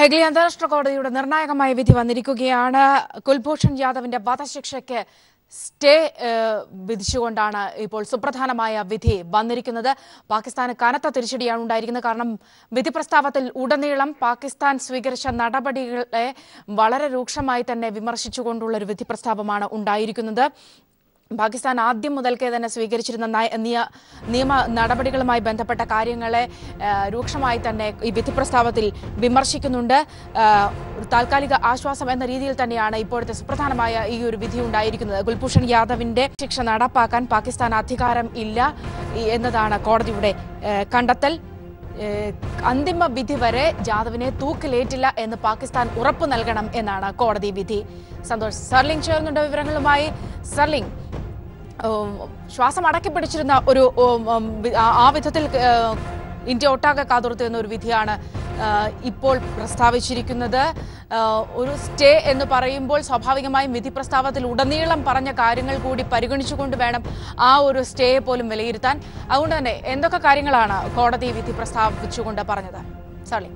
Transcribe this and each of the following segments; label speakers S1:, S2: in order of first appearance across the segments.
S1: ഹെഗ്ലി അന്താരാഷ്ട്ര കോടതിയുടെ നിർണായകമായ വിധി വന്നിരിക്കുകയാണ് കുൽഭൂഷൺ യാദവിന്റെ വധശിക്ഷയ്ക്ക് സ്റ്റേ ഏഹ്, വിധിച്ചുകൊണ്ടാണ് ഇപ്പോൾ സുപ്രധാനമായ വിധി വന്നിരിക്കുന്നത് പാകിസ്ഥാന് കനത്ത തിരിച്ചടിയാണ് ഉണ്ടായിരിക്കുന്നത് കാരണം വിധി പ്രസ്താവത്തിൽ ഉടനീളം പാകിസ്ഥാൻ സ്വീകരിച്ച നടപടികളെ വളരെ രൂക്ഷമായി തന്നെ വിമർശിച്ചുകൊണ്ടുള്ള ഒരു വിധി പ്രസ്താവമാണ് ഉണ്ടായിരിക്കുന്നത് പാകിസ്ഥാൻ ആദ്യം മുതൽക്കേ തന്നെ സ്വീകരിച്ചിരുന്ന നയ- നിയ- നിയമ നടപടികളുമായി ബന്ധപ്പെട്ട കാര്യങ്ങളെ ആ, രൂക്ഷമായി തന്നെ ഈ വിധി പ്രസ്താവത്തിൽ വിമർശിക്കുന്നുണ്ട് ആ, ഒരു താൽക്കാലിക ആശ്വാസം എന്ന രീതിയിൽ തന്നെയാണ് ഇപ്പോഴത്തെ സുപ്രധാനമായ ഈ ഒരു വിധി ഉണ്ടായിരിക്കുന്നത് കുൽഭൂഷൺ യാദവിന്റെ ശിക്ഷ നടപ്പാക്കാൻ പാകിസ്ഥാൻ അധികാരം ഇല്ല ഈ- എന്നതാണ് കോടതിയുടെ ആ, കണ്ടെത്തൽ ഏഹ് അന്തിമ വിധി വരെ ജാദവിനെ തൂക്കിലേറ്റില്ല എന്ന് പാകിസ്ഥാൻ ഉറപ്പു നൽകണം എന്നാണ് കോടതി വിധി സന്തോഷ് സർലിംഗ് ചേർന്നുണ്ട് വിവരങ്ങളുമായി സർലിംഗ് ഉം, ശ്വാസം അടക്കി പിടിച്ചിരുന്ന ഒരു ഉം, ഉം, വി- ആ- ആ വിധത്തിൽ ഏഹ്, ഇന്ത്യ ഒട്ടാകെ കാതുർത്തുന്ന ഒരു വിധിയാണ് ഏഹ്, ഇപ്പോൾ പ്രസ്താവിച്ചിരിക്കുന്നത് ഏഹ്, ഒരു സ്റ്റേ എന്ന് പറയുമ്പോൾ സ്വാഭാവികമായും വിധി പ്രസ്താവത്തിൽ ഉടനീളം പറഞ്ഞ കാര്യങ്ങൾ കൂടി പരിഗണിച്ചുകൊണ്ട് വേണം ആ ഒരു സ്റ്റേയെ പോലും വിലയിരുത്താൻ അതുകൊണ്ട് തന്നെ എന്തൊക്കെ കാര്യങ്ങളാണ് കോടതി വിധി പ്രസ്താവിച്ചുകൊണ്ട് പറഞ്ഞത് സളി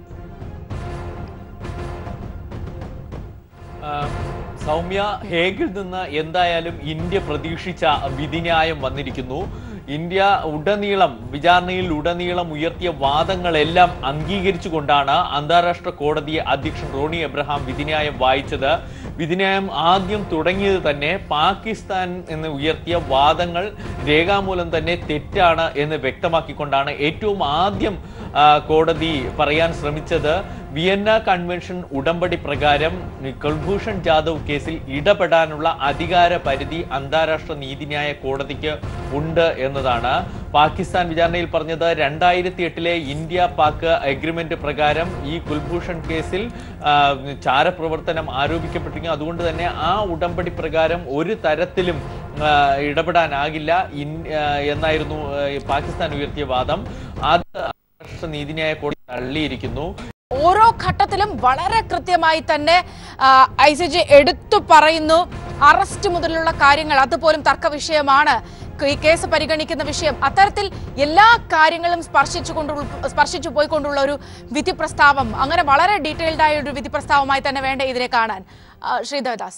S2: ആ, സൗമ്യ ഹേഗിൽ നിന്ന് എന്തായാലും ഇന്ത്യ പ്രതീക്ഷിച്ച വിധിന്യായം വന്നിരിക്കുന്നു ഇന്ത്യ ഉടനീളം വിചാരണയിൽ ഉടനീളം ഉയർത്തിയ വാദങ്ങളെല്ലാം അംഗീകരിച്ചുകൊണ്ടാണ് അന്താരാഷ്ട്ര കോടതി അധ്യക്ഷൻ റോണി എബ്രഹാം വിധിന്യായം വായിച്ചത് വിധിന്യായം ആദ്യം തുടങ്ങിയത് തന്നെ പാകിസ്ഥാൻ എന്ന് ഉയർത്തിയ വാദങ്ങൾ രേഖാമൂലം തന്നെ തെറ്റാണ് എന്ന് വ്യക്തമാക്കിക്കൊണ്ടാണ് ഏറ്റവും ആദ്യം ആ, കോടതി പറയാൻ ശ്രമിച്ചത് വിയന്ന കൺവെൻഷൻ ഉടമ്പടി പ്രകാരം കുൽഭൂഷൺ ജാദവ് കേസിൽ ഇടപെടാനുള്ള അധികാര പരിധി അന്താരാഷ്ട്ര നീതിന്യായ കോടതിക്ക് ഉണ്ട് എന്നതാണ് പാകിസ്ഥാൻ വിചാരണയിൽ പറഞ്ഞത് രണ്ടായിരത്തി എട്ടിലെ ഇന്ത്യ പാക് അഗ്രിമെന്റ് പ്രകാരം ഈ കുൽഭൂഷൺ കേസിൽ ആ, ചാരപ്രവർത്തനം ആരോപിക്കപ്പെട്ടിരിക്കുന്നു അതുകൊണ്ട് തന്നെ ആ ഉടമ്പടി പ്രകാരം ഒരു തരത്തിലും ആ, ഇടപെടാനാകില്ല ഇൻ- ആ, എന്നായിരുന്നു ആ, പാകിസ്ഥാൻ ഉയർത്തിയ വാദം അത് അന്താരാഷ്ട്ര നീതിന്യായ കോടതി തള്ളിയിരിക്കുന്നു
S1: ഓരോ ഘട്ടത്തിലും വളരെ കൃത്യമായി തന്നെ ഐ സി ജി എടുത്തു പറയുന്നു അറസ്റ്റ് മുതലുള്ള കാര്യങ്ങൾ അതുപോലും തർക്ക വിഷയമാണ് ഈ കേസ് പരിഗണിക്കുന്ന വിഷയം അത്തരത്തിൽ എല്ലാ കാര്യങ്ങളും സ്പർശിച്ചുകൊണ്ടുള്ള സ്പർശിച്ചു പോയിക്കൊണ്ടുള്ള ഒരു വിധി പ്രസ്താവം അങ്ങനെ വളരെ ഡീറ്റെയിൽഡ് ആയ ഒരു വിധി പ്രസ്താവമായി തന്നെ വേണ്ട ഇതിനെ കാണാൻ ആ, ശ്രീധരദാസ്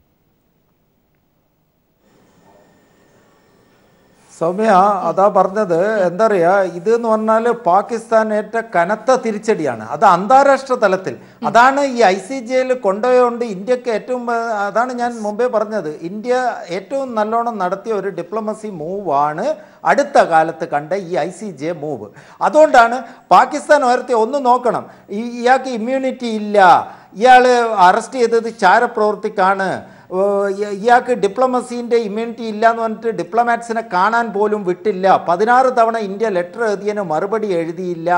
S3: സൗമ്യ അതാ പറഞ്ഞത് എന്താ പറയാ ഇത് എന്ന് പറഞ്ഞാൽ പാകിസ്ഥാൻ ഏറ്റ കനത്ത തിരിച്ചടിയാണ് അത് അന്താരാഷ്ട്ര തലത്തിൽ അതാണ് ഈ ഐ സി ജിയിൽ കൊണ്ടുപോയോണ്ട് ഇന്ത്യക്ക് ഏറ്റവും ആ, അതാണ് ഞാൻ മുമ്പേ പറഞ്ഞത് ഇന്ത്യ ഏറ്റവും നല്ലോണം നടത്തിയ ഒരു ഡിപ്ലോമസി മൂവാണ് അടുത്ത കാലത്ത് കണ്ട ഈ ഐ സി ജെ മൂവ് അതുകൊണ്ടാണ് പാകിസ്ഥാൻ ഉയർത്തിയ ഒന്ന് നോക്കണം ഈ ഇയാൾക്ക് ഇമ്മ്യൂണിറ്റി ഇല്ല ഇയാൾ അറസ്റ്റ് ചെയ്തത് ചാരപ്രവർത്തിക്കാണ് ഓ, ഇയ- ഇയാൾക്ക് ഡിപ്ലോമസീൻ്റെ ഇമ്മ്യൂണിറ്റി ഇല്ല എന്ന് പറഞ്ഞിട്ട് ഡിപ്ലോമാറ്റ്സിനെ കാണാൻ പോലും വിട്ടില്ല പതിനാറ് തവണ ഇന്ത്യ ലെറ്റർ എഴുതിയതിന് മറുപടി എഴുതിയില്ല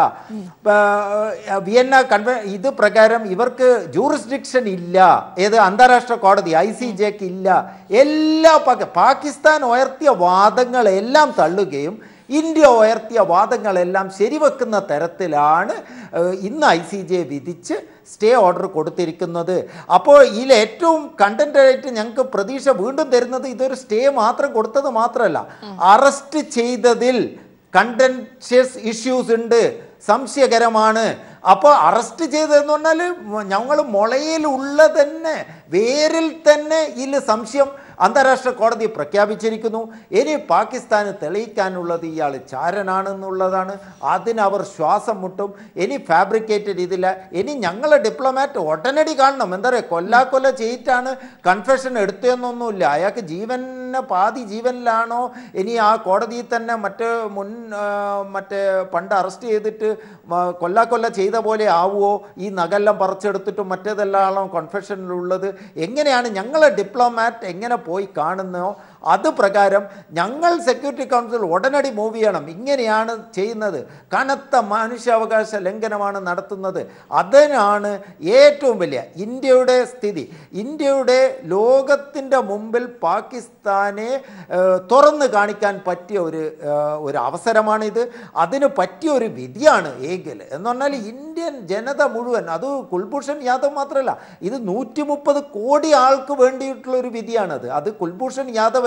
S3: ആ, വിയന്ന കൺവെ ഇത് പ്രകാരം ഇവർക്ക് ജൂറിസ്ഡിക്ഷൻ ഇല്ല ഏത് അന്താരാഷ്ട്ര കോടതി ഐ സി ജെക്ക് ഇല്ല എല്ലാ പാക- പാകിസ്ഥാൻ ഉയർത്തിയ വാദങ്ങളെല്ലാം തള്ളുകയും ഇന്ത്യ ഉയർത്തിയ വാദങ്ങളെല്ലാം ശരിവെക്കുന്ന തരത്തിലാണ് ഏഹ്, ഇന്ന് ഐ സി ജെ വിധിച്ച് സ്റ്റേ ഓർഡർ കൊടുത്തിരിക്കുന്നത് അപ്പോൾ ഇതിൽ ഏറ്റവും കണ്ടന്റായിട്ട് ഞങ്ങൾക്ക് പ്രതീക്ഷ വീണ്ടും തരുന്നത് ഇതൊരു സ്റ്റേ മാത്രം കൊടുത്തത് മാത്രമല്ല അറസ്റ്റ് ചെയ്തതിൽ കണ്ടൻഷ്യസ് ഇഷ്യൂസ് ഉണ്ട് സംശയകരമാണ് അപ്പോൾ അറസ്റ്റ് ചെയ്തതെന്ന് പറഞ്ഞാൽ ഞങ്ങൾ മുളയിലുള്ള തന്നെ വേരിൽ തന്നെ ഇതിൽ സംശയം അന്താരാഷ്ട്ര കോടതി പ്രഖ്യാപിച്ചിരിക്കുന്നു ഇനി പാകിസ്ഥാന് തെളിയിക്കാനുള്ളത് ഇയാൾ ചാരനാണെന്നുള്ളതാണ് അതിനവർ ശ്വാസം മുട്ടും ഇനി ഫാബ്രിക്കേറ്റഡ് ഇതില്ല ഇനി ഞങ്ങളെ ഡിപ്ലോമാറ്റ് ഉടനടി കാണണം എന്താ പറയുക കൊല്ലാക്കൊല്ല ചെയ്തിട്ടാണ് കൺഫെഷൻ എടുത്തതെന്നൊന്നുമില്ല അയാൾക്ക് ജീവനെ പാതി ജീവനിലാണോ ഇനി ആ കോടതിയിൽ തന്നെ മറ്റ് മുൻ ആ, മറ്റേ പണ്ട് അറസ്റ്റ് ചെയ്തിട്ട് മ- കൊല്ലാക്കൊല്ല ചെയ്ത പോലെ ആവുമോ ഈ നഗെല്ലാം പറിച്ചെടുത്തിട്ടും മറ്റേതെല്ലാം കൺഫെഷനിലുള്ളത് എങ്ങനെയാണ് ഞങ്ങളെ ഡിപ്ലോമാറ്റ് എങ്ങനെ പോയി കാണുന്നോ അത് പ്രകാരം ഞങ്ങൾ സെക്യൂരിറ്റി കൗൺസിൽ ഉടനടി മൂവ് ചെയ്യണം ഇങ്ങനെയാണ് ചെയ്യുന്നത് കനത്ത മനുഷ്യാവകാശ ലംഘനമാണ് നടത്തുന്നത് അതിനാണ് ഏറ്റവും വലിയ ഇന്ത്യയുടെ സ്ഥിതി ഇന്ത്യയുടെ ലോകത്തിൻ്റെ മുമ്പിൽ പാകിസ്ഥാനെ ഏഹ്, തുറന്ന് കാണിക്കാൻ പറ്റിയ ഒരു ഏഹ്, ഒരു അവസരമാണിത് അതിന് പറ്റിയ ഒരു വിധിയാണ് ഏകൽ എന്ന് പറഞ്ഞാൽ ഇന്ത്യൻ ജനത മുഴുവൻ അത് കുൽഭൂഷൺ യാദവ് മാത്രമല്ല ഇത് നൂറ്റി മുപ്പത് കോടി ആൾക്ക് വേണ്ടിയിട്ടുള്ള ഒരു വിധിയാണത് അത് കുൽഭൂഷൺ യാദവ്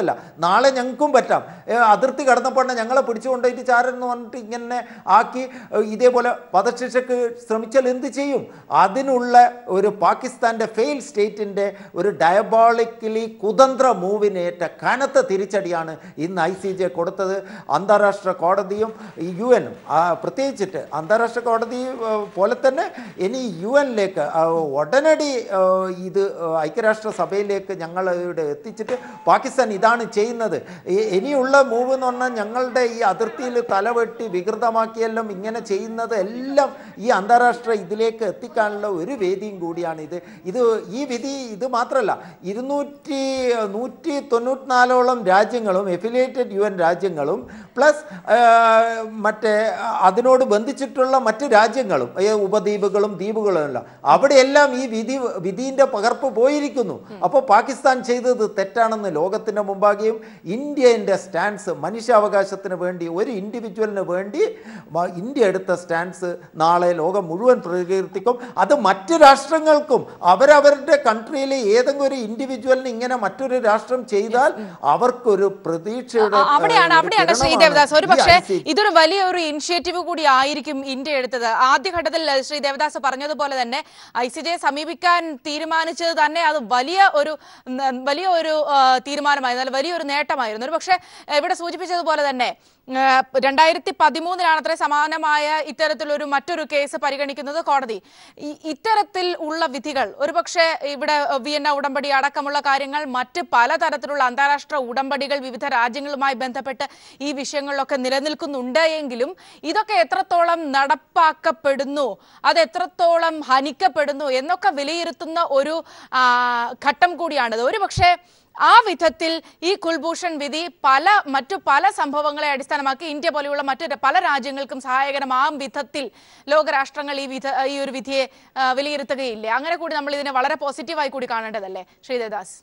S3: മാത്രമല്ല നാളെ ഞങ്ങൾക്കും പറ്റാം ഏ, അതിർത്തി കടന്നപ്പോൾ ഞങ്ങളെ പിടിച്ചുകൊണ്ടുപോയിട്ട് ചാരെന്ന് പറഞ്ഞിട്ട് ഇങ്ങനെ ആക്കി ഏ, ഇതേപോലെ വധശിക്ഷക്ക് ശ്രമിച്ചാൽ എന്ത് ചെയ്യും അതിനുള്ള ഒരു പാകിസ്ഥാൻ്റെ ഫെയിൽ സ്റ്റേറ്റിൻ്റെ ഒരു ഡയബോളിക്കലി കുതന്ത്ര മൂവിനേറ്റ കനത്ത തിരിച്ചടിയാണ് ഇന്ന് ഐ സി ജെ കൊടുത്തത് അന്താരാഷ്ട്ര കോടതിയും യു എനും പ്രത്യേകിച്ചിട്ട് അന്താരാഷ്ട്ര കോടതി ആ, പോലെ തന്നെ ഇനി യു എനിലേക്ക് ഉടനടി ആ, ഇത് ആ, ഐക്യരാഷ്ട്ര സഭയിലേക്ക് ഞങ്ങൾ ഇവിടെ എത്തിച്ചിട്ട് പാകിസ്ഥാൻ ഇതാണ് ചെയ്യുന്നത് ഈ- ഇനിയുള്ള മൂവ് എന്ന് പറഞ്ഞാൽ ഞങ്ങളുടെ ഈ അതിർത്തിയിൽ തലവെട്ടി വികൃതമാക്കിയെല്ലാം ഇങ്ങനെ ചെയ്യുന്നത് എല്ലാം ഈ അന്താരാഷ്ട്ര ഇതിലേക്ക് എത്തിക്കാനുള്ള ഒരു വേദിയും കൂടിയാണ് ഇത് ഇത് ഈ വിധി ഇത് മാത്രമല്ല ഇരുന്നൂറ്റി നൂറ്റി തൊണ്ണൂറ്റിനാലോളം രാജ്യങ്ങളും എഫിലിയേറ്റഡ് യു എൻ രാജ്യങ്ങളും പ്ലസ് മറ്റേ അതിനോട് ബന്ധിച്ചിട്ടുള്ള മറ്റ് രാജ്യങ്ങളും ഏ, ഉപദ്വീപുകളും ദ്വീപുകളും എല്ലാം അവിടെയെല്ലാം ഈ വിധി വിധിൻ്റെ പകർപ്പ് പോയിരിക്കുന്നു അപ്പോൾ പാകിസ്ഥാൻ ചെയ്തത് തെറ്റാണെന്ന് ലോകത്തിൻ്റെ മുമ്പാകെയും ഇന്ത്യൻ്റെ സ്റ്റാൻസ് മനുഷ്യാവകാശത്തിന് വേണ്ടി ഒരു ഇൻഡിവിജ്വലിന് വേണ്ടി മ- ഇന്ത്യ എടുത്ത സ്റ്റാൻസ് നാളെ ലോകം മുഴുവൻ പ്രകീർത്തിക്കും അത് മറ്റ് രാഷ്ട്രങ്ങൾക്കും അവരവരുടെ കൺട്രിയിലെ ഏതെങ്കിലും ഒരു ഇൻഡിവിജ്വലിന് ഇങ്ങനെ മറ്റൊരു രാഷ്ട്രം ചെയ്താൽ അവർക്കൊരു പ്രതീക്ഷയുടെ
S1: ആ, അവിടെയാണ്
S3: ഏഹ്, ഒരു
S1: അവിടെയാണ് ശ്രീ
S3: കിരണമാണ്
S1: ദേവദാസ് ഒരു
S3: ഈ
S1: പക്ഷേ
S3: ICJ.
S1: ഇതൊരു വലിയ ഒരു ഇനിഷ്യേറ്റീവ് കൂടി ആയിരിക്കും ഇന്ത്യ എടുത്തത് ആദ്യഘട്ടത്തിൽ ശ്രീ ദേവദാസ് പറഞ്ഞതുപോലെ തന്നെ ഐ സി ജെ സമീപിക്കാൻ തീരുമാനിച്ചത് തന്നെ അത് വലിയ ഒരു ന- വലിയ ഒരു ആ, തീരുമാനമായിരുന്നു അല്ല വലിയൊരു നേട്ടമായിരുന്നു ഒരു പക്ഷേ ഇവിടെ സൂചിപ്പിച്ചതുപോലെ തന്നെ ആ, രണ്ടായിരത്തി പതിമൂന്നിലാണ് അത്ര സമാനമായ ഇത്തരത്തിലൊരു മറ്റൊരു കേസ് പരിഗണിക്കുന്നത് കോടതി ഈ- ഇത്തരത്തിൽ ഉള്ള വിധികൾ ഒരുപക്ഷെ ഇവിടെ വിയന്ന ഉടമ്പടി അടക്കമുള്ള കാര്യങ്ങൾ മറ്റ് പലതരത്തിലുള്ള അന്താരാഷ്ട്ര ഉടമ്പടികൾ വിവിധ രാജ്യങ്ങളുമായി ബന്ധപ്പെട്ട് ഈ വിഷയങ്ങളിലൊക്കെ നിലനിൽക്കുന്നുണ്ട് എങ്കിലും ഇതൊക്കെ എത്രത്തോളം നടപ്പാക്കപ്പെടുന്നു അത് എത്രത്തോളം ഹനിക്കപ്പെടുന്നു എന്നൊക്കെ വിലയിരുത്തുന്ന ഒരു ആ, ഘട്ടം കൂടിയാണിത് ഒരു പക്ഷേ ആ വിധത്തിൽ ഈ കുൽഭൂഷൺ വിധി പല മറ്റു പല സംഭവങ്ങളെ അടിസ്ഥാനമാക്കി ഇന്ത്യ പോലെയുള്ള മറ്റു ര- പല രാജ്യങ്ങൾക്കും സഹായകരമാം വിധത്തിൽ ലോകരാഷ്ട്രങ്ങൾ ഈ വിധ ഈ ഒരു വിധിയെ ആ, വിലയിരുത്തുകയില്ലേ അങ്ങനെ കൂടി നമ്മൾ ഇതിനെ വളരെ പോസിറ്റീവായി കൂടി കാണേണ്ടതല്ലേ ശ്രീദേദാസ്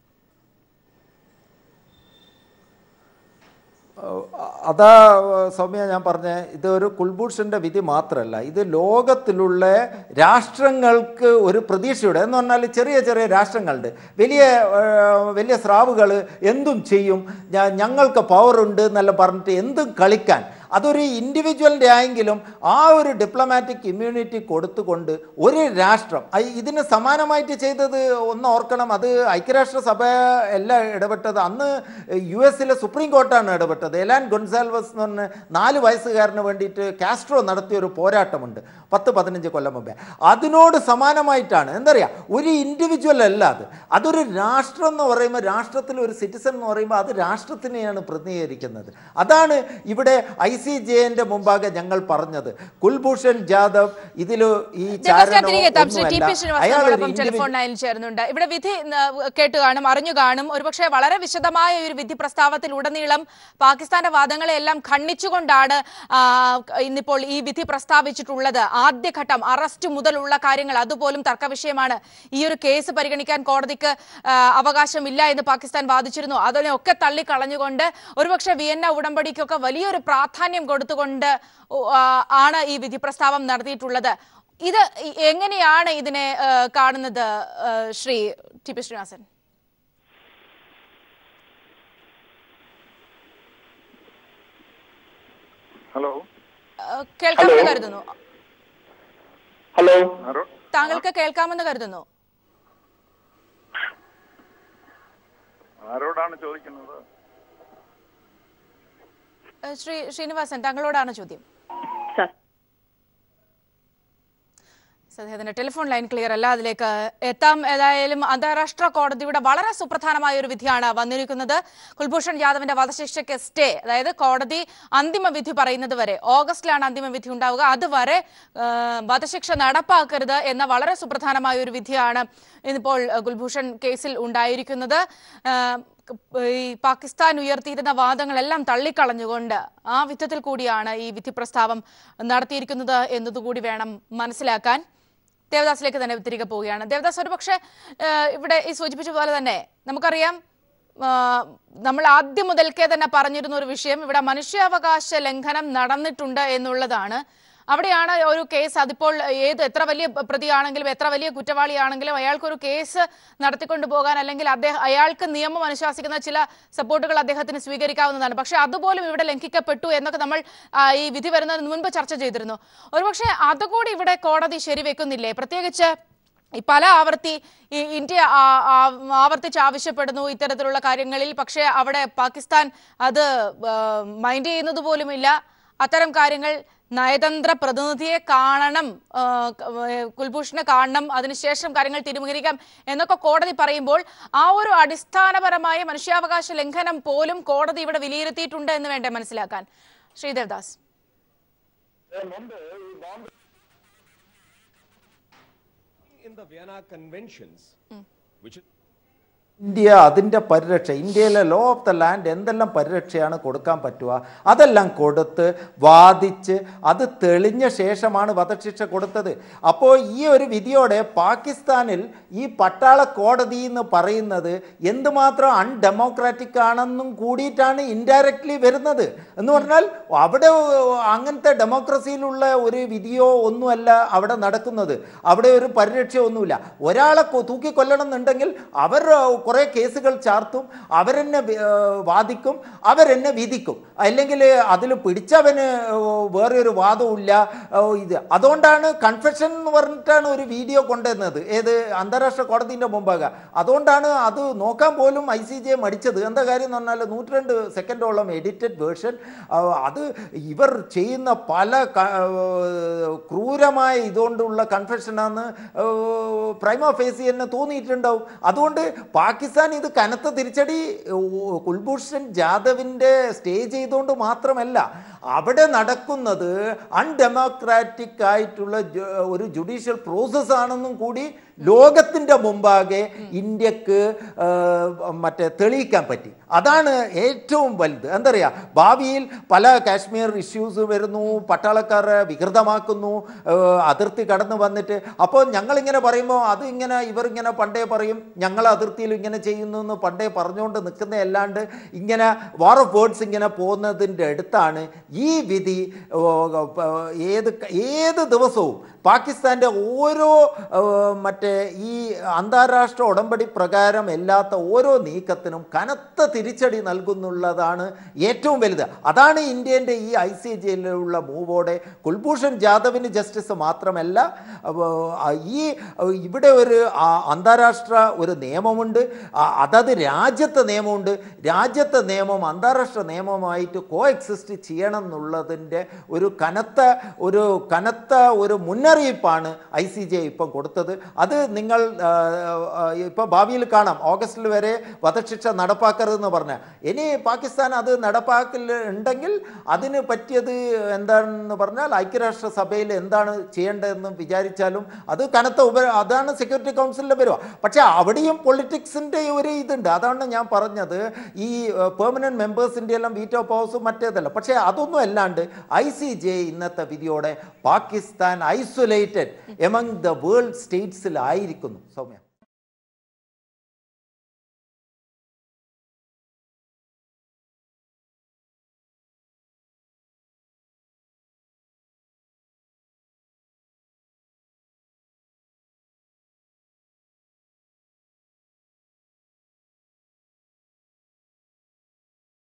S3: അതാ സൗമ്യ ഞാൻ പറഞ്ഞ ഇത് ഒരു കുൽഭൂഷന്റെ വിധി മാത്രമല്ല ഇത് ലോകത്തിലുള്ള രാഷ്ട്രങ്ങൾക്ക് ഒരു പ്രതീക്ഷയുടെ എന്ന് പറഞ്ഞാൽ ചെറിയ ചെറിയ രാഷ്ട്രങ്ങളുണ്ട് വലിയ ഏഹ്, വലിയ സ്രാവുകൾ എന്തും ചെയ്യും ഞ- ഞങ്ങൾക്ക് പവർ ഉണ്ട് എന്നെല്ലാം പറഞ്ഞിട്ട് എന്തും കളിക്കാൻ അതൊരു ഇൻഡിവിജ്വലിൻ്റെ ആയെങ്കിലും ആ ഒരു ഡിപ്ലോമാറ്റിക് ഇമ്മ്യൂണിറ്റി കൊടുത്തുകൊണ്ട് ഒരു രാഷ്ട്രം ഐ- ഇതിന് സമാനമായിട്ട് ചെയ്തത് ഒന്ന് ഓർക്കണം അത് ഐക്യരാഷ്ട്രസഭ എല്ലാം ഇടപെട്ടത് അന്ന് യു എസിലെ സുപ്രീം കോർട്ടാണ് ഇടപെട്ടത് എലാൻ ഗൊൺസാൽവസ് എന്ന് പറഞ്ഞ നാല് വയസ്സുകാരന് വേണ്ടിയിട്ട് കാസ്ട്രോ നടത്തിയ ഒരു പോരാട്ടമുണ്ട് പത്ത് പതിനഞ്ച് കൊല്ലം മുമ്പേ അതിനോട് സമാനമായിട്ടാണ് എന്താ പറയുക ഒരു ഇൻഡിവിജ്വൽ അല്ല അത് അതൊരു രാഷ്ട്രം എന്ന് പറയുമ്പോൾ രാഷ്ട്രത്തിൽ ഒരു സിറ്റിസൺ എന്ന് പറയുമ്പോൾ അത് രാഷ്ട്രത്തിനെയാണ് പ്രതിനിധീകരിക്കുന്നത് അതാണ് ഇവിടെ ഐ സി ജെന്റെ മുമ്പാകെ ഞങ്ങൾ പറഞ്ഞത് കുൽഭൂഷൺ ജാദവ് ഇതിൽ ഈ
S1: ദേവസ്യ തിരികെ എത്താം ശ്രീ ടി
S3: ഒന്നുമല്ല.
S1: പി ശ്രീനിവാസൻ
S3: അയാൾ ഒരു
S1: നമ്മളോടൊപ്പം
S3: individual-
S1: ടെലിഫോൺ ലൈനിൽ ചേരുന്നുണ്ട് ഇവിടെ വിധി ന- കേട്ട് കാണും അറിഞ്ഞു കാണും ഒരുപക്ഷെ വളരെ വിശദമായ ഒരു വിധി പ്രസ്താവത്തിൽ ഉടനീളം പാകിസ്ഥാന്റെ വാദങ്ങളെല്ലാം ഖണ്ഡിച്ചുകൊണ്ടാണ് ആ, ഇന്നിപ്പോൾ ഈ വിധി പ്രസ്താവിച്ചിട്ടുള്ളത് ആദ്യഘട്ടം അറസ്റ്റ് മുതലുള്ള കാര്യങ്ങൾ അതുപോലും തർക്കവിഷയമാണ് ഈ ഒരു കേസ് പരിഗണിക്കാൻ കോടതിക്ക് ആ, അവകാശമില്ല എന്ന് പാകിസ്ഥാൻ വാദിച്ചിരുന്നു അതിനെയൊക്കെ തള്ളിക്കളഞ്ഞുകൊണ്ട് ഒരുപക്ഷെ വിയന്ന ഉടമ്പടിക്കൊക്കെ വലിയൊരു പ്രാധാന്യം കൊടുത്തുകൊണ്ട് ഉ, ആ, ആണ് ഈ വിധി പ്രസ്താവം നടത്തിയിട്ടുള്ളത് ഇത് ഇ- എങ്ങനെയാണ് ഇതിനെ ആ, കാണുന്നത് ആ, Shri T P Srinivasan
S4: hello
S1: ആ, കേൾക്കാമെന്ന് കരുതുന്നു
S4: ഹലോ ആരോ
S1: താങ്കൾക്ക് കേൾക്കാമെന്ന് കരുതുന്നു
S4: ആരോടാണ് ചോദിക്കുന്നത്
S1: ആ, ശ്രീ ശ്രീനിവാസൻ താങ്കളോടാണ് ചോദ്യം
S5: സർ
S1: അദ്ദേഹത്തിന്റെ ടെലിഫോൺ ലൈൻ ക്ലിയർ അല്ല അതിലേക്ക് എത്താം ഏതായാലും അന്താരാഷ്ട്ര കോടതിയുടെ വളരെ സുപ്രധാനമായ ഒരു വിധിയാണ് വന്നിരിക്കുന്നത് കുൽഭൂഷൺ യാദവിന്റെ വധശിക്ഷയ്ക്ക് സ്റ്റേ അതായത് കോടതി അന്തിമ വിധി പറയുന്നത് വരെ ഓഗസ്റ്റിലാണ് അന്തിമ വിധി ഉണ്ടാവുക അതുവരെ ആ, വധശിക്ഷ നടപ്പാക്കരുത് എന്ന വളരെ സുപ്രധാനമായ ഒരു വിധിയാണ് ഇന്നിപ്പോൾ ആ, കുൽഭൂഷൺ കേസിൽ ഉണ്ടായിരിക്കുന്നത് ആ, ഈ പാകിസ്ഥാൻ ഉയർത്തിയിരുന്ന വാദങ്ങളെല്ലാം തള്ളിക്കളഞ്ഞുകൊണ്ട് ആ വിധത്തിൽ കൂടിയാണ് ഈ വിധി പ്രസ്താവം നടത്തിയിരിക്കുന്നത് എന്നതുകൂടി വേണം മനസ്സിലാക്കാൻ ദേവദാസിലേക്ക് തന്നെ തിരികെ പോവുകയാണ് ദേവദാസ് ഒരുപക്ഷെ ഏഹ്, ഇവിടെ ഈ സൂചിപ്പിച്ച പോലെ തന്നെ നമുക്കറിയാം ആ, നമ്മൾ ആദ്യം മുതൽക്കേ തന്നെ പറഞ്ഞിരുന്ന ഒരു വിഷയം ഇവിടെ മനുഷ്യാവകാശ ലംഘനം നടന്നിട്ടുണ്ട് എന്നുള്ളതാണ് അവിടെയാണ് ഒരു കേസ് അതിപ്പോൾ ഏത് എത്ര വലിയ പ്രതിയാണെങ്കിലും എത്ര വലിയ കുറ്റവാളിയാണെങ്കിലും അയാൾക്കൊരു കേസ് നടത്തിക്കൊണ്ടു പോകാൻ അല്ലെങ്കിൽ അദ്ദേഹം അയാൾക്ക് നിയമം അനുശാസിക്കുന്ന ചില സപ്പോർട്ടുകൾ അദ്ദേഹത്തിന് സ്വീകരിക്കാവുന്നതാണ് പക്ഷെ അതുപോലും ഇവിടെ ലംഘിക്കപ്പെട്ടു എന്നൊക്കെ നമ്മൾ ആ, ഈ വിധി വരുന്നതിന് മുൻപ് ചർച്ച ചെയ്തിരുന്നു ഒരുപക്ഷെ അതുകൂടി ഇവിടെ കോടതി ശരിവെക്കുന്നില്ലേ പ്രത്യേകിച്ച് ഈ പല ആവർത്തി ഈ ഇന്ത്യ ആ- ആ- ആവർത്തിച്ച് ആവശ്യപ്പെടുന്നു ഇത്തരത്തിലുള്ള കാര്യങ്ങളിൽ പക്ഷേ അവിടെ പാകിസ്ഥാൻ അത് മൈൻഡ് ചെയ്യുന്നത് പോലുമില്ല അത്തരം കാര്യങ്ങൾ നയതന്ത്ര പ്രതിനിധിയെ കാണണം ആ, ക- ഏ, കുൽഭൂഷണെ കാണണം അതിനുശേഷം കാര്യങ്ങൾ തീരുമാനിക്കാം എന്നൊക്കെ കോടതി പറയുമ്പോൾ ആ ഒരു അടിസ്ഥാനപരമായ മനുഷ്യാവകാശ ലംഘനം പോലും കോടതി ഇവിടെ വിലയിരുത്തിയിട്ടുണ്ട് എന്ന് വേണ്ടേ മനസ്സിലാക്കാൻ Sreedev Das
S5: in the Vienna Conventions, which is
S3: India അതിൻ്റെ പരിരക്ഷ ഇന്ത്യയിലെ ലോ ഓഫ് ദ ലാൻഡ് എന്തെല്ലാം പരിരക്ഷയാണ് കൊടുക്കാൻ പറ്റുക അതെല്ലാം കൊടുത്ത് വാദിച്ച് അത് തെളിഞ്ഞ ശേഷമാണ് വധശിക്ഷ കൊടുത്തത് അപ്പോൾ ഈ ഒരു വിധിയോടെ പാകിസ്ഥാനിൽ ഈ പട്ടാള കോടതി എന്ന് പറയുന്നത് എന്തുമാത്രം അൺഡെമോക്രാറ്റിക് ആണെന്നും കൂടിയിട്ടാണ് ഇൻഡയറക്ട്ലി വരുന്നത് എന്ന് പറഞ്ഞാൽ അവിടെ അങ്ങനത്തെ ഡെമോക്രസിയിലുള്ള ഒരു വിധിയോ ഒന്നുമല്ല അവിടെ നടക്കുന്നത് അവിടെ ഒരു പരിരക്ഷ ഒന്നുമില്ല ഒരാളെ കൊ- തൂക്കിക്കൊല്ലണം എന്നുണ്ടെങ്കിൽ അവർ കുറേ കേസുകൾ ചാർത്തും അവരെന്നെ വി- ഏർ വാദിക്കും അവരെന്നെ വിധിക്കും അല്ലെങ്കിൽ അതിൽ പിടിച്ചവന് വേറെ ഒരു വാദവുമില്ല ഏർ ഇത് അതുകൊണ്ടാണ് കൺഫെഷൻ എന്ന് പറഞ്ഞിട്ടാണ് ഒരു വീഡിയോ കൊണ്ടുവന്നത് ഏത് അന്താരാഷ്ട്ര കോടതിൻ്റെ മുമ്പാകെ അതുകൊണ്ടാണ് അത് നോക്കാൻ പോലും ഐ സി ജെ മടിച്ചത് എന്താ കാര്യം എന്ന് പറഞ്ഞാൽ നൂറ്റിരണ്ട് സെക്കൻഡോളം എഡിറ്റഡ് വേർഷൻ അത് ഇവർ ചെയ്യുന്ന പല ക- ഏർ ക്രൂരമായ ഇതുകൊണ്ടുള്ള കൺഫെഷനാന്ന് പ്രൈമ ഫേസി തന്നെ തോന്നിയിട്ടുണ്ടാവും അതുകൊണ്ട് പാകിസ്ഥാൻ ഇത് കനത്ത തിരിച്ചടി ഓ, കുൽഭൂഷൺ ജാദവിൻ്റെ സ്റ്റേ ചെയ്തുകൊണ്ട് മാത്രമല്ല അവിടെ നടക്കുന്നത് അൺഡെമോക്രാറ്റിക് ആയിട്ടുള്ള ജു- ഒരു ജുഡീഷ്യൽ പ്രോസസ് ആണെന്നും കൂടി ലോകത്തിൻ്റെ മുമ്പാകെ ഇന്ത്യക്ക് ആ, മറ്റേ തെളിയിക്കാൻ പറ്റി അതാണ് ഏറ്റവും വലുത് എന്താ പറയുക ഭാവിയിൽ പല കാശ്മീർ ഇഷ്യൂസ് വരുന്നു പട്ടാളക്കാരെ വികൃതമാക്കുന്നു ആ, അതിർത്തി കടന്നു വന്നിട്ട് അപ്പോൾ ഞങ്ങളിങ്ങനെ പറയുമ്പോൾ അത് ഇങ്ങനെ ഇവരിങ്ങനെ പണ്ടേ പറയും ഞങ്ങൾ അതിർത്തിയിൽ ഇങ്ങനെ ചെയ്യുന്നു എന്ന് പണ്ടേ പറഞ്ഞുകൊണ്ട് നിൽക്കുന്നതല്ലാണ്ട് ഇങ്ങനെ വാർ ഓഫ് വേർഡ്സ് ഇങ്ങനെ പോകുന്നതിൻ്റെ അടുത്താണ് ഈ വിധി ഓ, പ- ഏത് ക- ഏത് ദിവസവും പാകിസ്ഥാൻ്റെ ഓരോ ആ, മറ്റേ ഈ അന്താരാഷ്ട്ര ഉടമ്പടി പ്രകാരം അല്ലാത്ത ഓരോ നീക്കത്തിനും കനത്ത തിരിച്ചടി നൽകുന്നുള്ളതാണ് ഏറ്റവും വലുത് അതാണ് ഇന്ത്യൻ്റെ ഈ ഐ സി ജിയിലുള്ള മൂവോടെ കുൽഭൂഷൺ ജാദവിന് ജസ്റ്റിസ് മാത്രമല്ല അവ- ആ, ഈ ഇവിടെ ഒരു ആ, അന്താരാഷ്ട്ര ഒരു നിയമമുണ്ട് ആ, അതത് രാജ്യത്തെ നിയമമുണ്ട് രാജ്യത്തെ നിയമം അന്താരാഷ്ട്ര നിയമമായിട്ട് കോ എക്സിസ്റ്റ് ചെയ്യണം എന്നുള്ളതിൻ്റെ ഒരു കനത്ത ഒരു കനത്ത ഒരു മുന്നറിയിപ്പാണ് ഐ സി ജെ ഇപ്പം കൊടുത്തത് അത് നിങ്ങൾ ഇപ്പോൾ ഭാവിയിൽ കാണാം ഓഗസ്റ്റിൽ വരെ വധശിക്ഷ നടപ്പാക്കരുതെന്ന് പറഞ്ഞ ഇനി പാകിസ്ഥാൻ അത് നടപ്പാക്കൽ ഉണ്ടെങ്കിൽ അതിന് പറ്റിയത് എന്താണെന്ന് പറഞ്ഞാൽ ഐക്യരാഷ്ട്ര സഭയിൽ എന്താണ് ചെയ്യേണ്ടതെന്ന് വിചാരിച്ചാലും അത് കനത്ത ഉപ അതാണ് സെക്യൂരിറ്റി കൗൺസിലിൽ വരിക പക്ഷേ അവിടെയും പൊളിറ്റിക്സിൻ്റെ ഒരു ഇതുണ്ട് അതാണ് ഞാൻ പറഞ്ഞത് ഈ പെർമനൻറ്റ് മെമ്പേഴ്സിൻ്റെ എല്ലാം വീറ്റോ പവേഴ്സും മറ്റേതല്ല പക്ഷേ അതൊന്നും അല്ലാണ്ട് ഐ സി ജെ ഇന്നത്തെ വിധിയോടെ Pakistan isolated among the world സ്റ്റേറ്റ്സിലായിരിക്കുന്നു സൗമ്യ